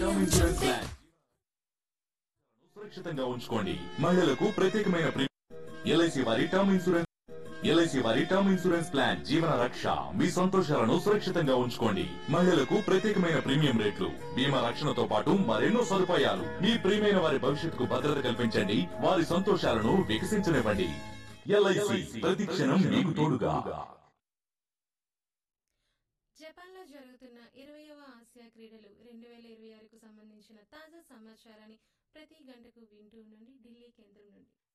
term insurance plan సురక్షితంగా ఉంచుకోండి మహిళలకు ప్రత్యేకమైన ఎల్ఐసి వారి టర్మ్ ఇన్సూరెన్స్ ఎల్ఐసి వారి term insurance plan Jeevana Raksha మీ సంతోషాలను సురక్షితంగా ఉంచుకోండి మహిళలకు ప్రత్యేకమైన ప్రీమియం రేట్లు బీమా రక్షణతో పాటు మరెన్నో సదుపాయాలు మీ ప్రియమైన వారి భవిష్యత్తుకు భద్రత కల్పించండి వారి సంతోషాలను వికసించనివ్వండి ఎల్ఐసి ప్రతి క్షణం మీకు తోడుగా జపాన్లో జరుగుతున్న ఇరవయవ ఆసియా క్రీడలు రెండు వేల ఇరవై ఆరుకు సంబంధించిన తాజా సమాచారాన్ని ప్రతి గంటకు వింటూ ఉండండి ఢిల్లీ కేంద్రం నుండి